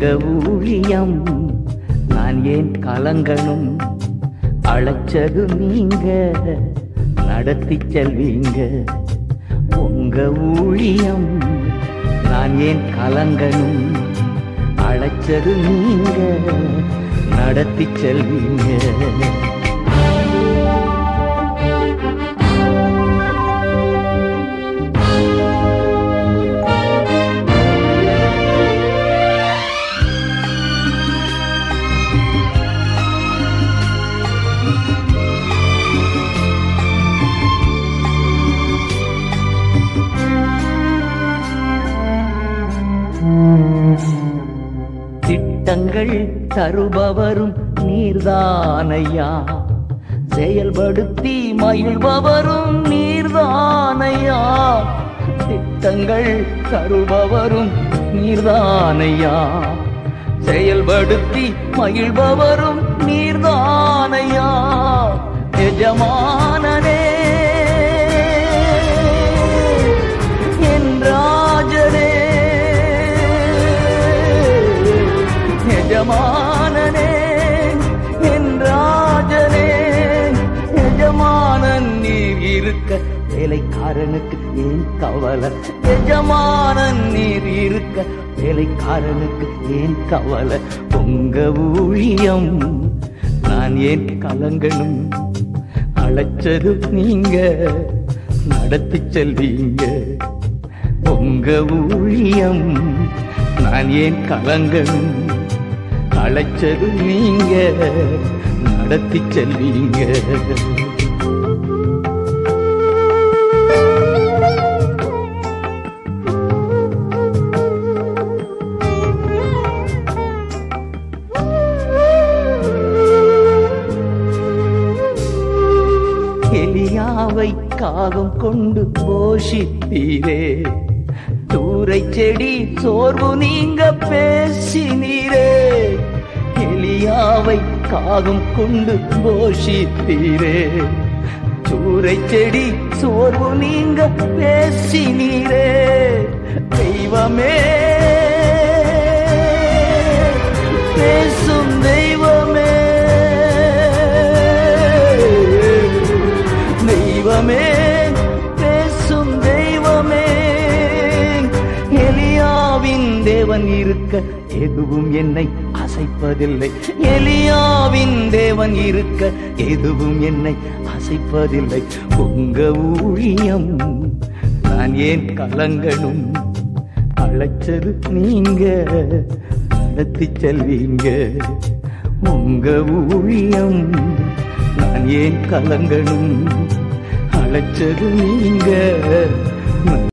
உங்க ஊழியம் நான் ஏன் கலங்கணும் அழைச்சது நீங்க நடத்தி செல்வீங்க உங்க ஊழியம் நான் ஏன் கலங்கணும் அழைச்சது நீங்க நடத்தி செல்வீங்க திட்டங்கள் தருபவரும் நீர்தானையா செயல்படுத்தி மகிழ்பவரும் நீர்தானையா திட்டங்கள் தருபவரும் நீர்தானையா செயல்படுத்தி மகிழ்பவரும் நீர்தானையா எஜமானனே என் ராஜனே எஜமானனே என் ராஜனே எஜமானன் நீர் இருக்க வேலைக்காரனுக்கு ஏன் கவலை எஜமானன் நீர் இருக்க வேலைக்காரனுக்கு ஏன் கவலை உங்க ஊழியம் நான் ஏன் கலங்கணும் அழைச்சது நீங்க நடத்தி செல்வீங்க உங்க ஊழியம் நான் ஏன் கலங்கணும் அழைச்சது நீங்க நடத்தி செல்வீங்க எலியாவை காகம் கொண்டு போஷித்தீரே தூரை செடி சோர்வு நீங்க பேசினீரே எலியாவை காகம் கொண்டு போஷித்தீரே சூரை செடி சோர்வு நீங்க பேசினீரே தெய்வமே பேசும் தெய்வமே தெய்வமே பேசும் தெய்வமே எலியாவின் தேவன் இருக்க எதுவும் என்னை அசைப்பதில்லை எலியாவின் தேவன் இருக்க எதுவும் என்னை அசைப்பதில்லை உங்க ஊழியம் நான் ஏன் கலங்கணும் அழைச்சது நீங்க நடத்தி செல்வீங்க உங்க ஊழியம் நான் ஏன் கலங்கணும் அழைச்சது நீங்க